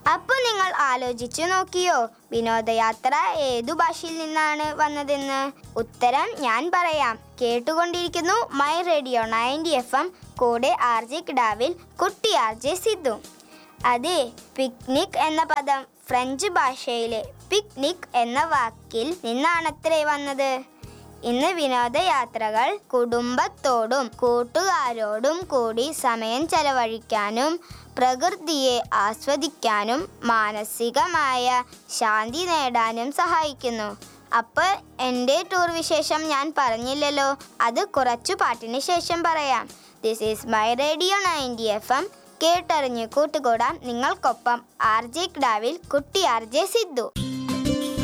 അപ്പോൾ നിങ്ങൾ ആലോചിച്ചു നോക്കിയോ വിനോദയാത്ര ഏതു ഭാഷയിൽ നിന്നാണ് വന്നതെന്ന് ഉത്തരം ഞാൻ പറയാം കേട്ടുകൊണ്ടിരിക്കുന്നു my radio ninety F M കൂടെ ആർ ജെ കിടാവിൽ കുട്ടി ആർ ജെ സിദ്ധു അതെ പിക്നിക് എന്ന പദം ഫ്രഞ്ച് ഭാഷയിലെ പിക്നിക് എന്ന വാക്കിൽ നിന്നാണത്രേ വന്നത് ഇന്ന് വിനോദയാത്രകൾ കുടുംബത്തോടും കൂട്ടുകാരോടും കൂടി സമയം ചെലവഴിക്കാനും പ്രകൃതിയെ ആസ്വദിക്കാനും മാനസികമായ ശാന്തി നേടാനും സഹായിക്കുന്നു അപ്പോൾ എൻ്റെ ടൂർ വിശേഷം ഞാൻ പറഞ്ഞില്ലല്ലോ അത് കുറച്ചു പാട്ടിന് ശേഷം പറയാം this is my radio ninety F M കേട്ടറിഞ്ഞ് കൂട്ടുകൂടാം നിങ്ങൾക്കൊപ്പം ആർ ജെ ക്ലാവിൽ കുട്ടി ആർ ജെ സിദ്ധു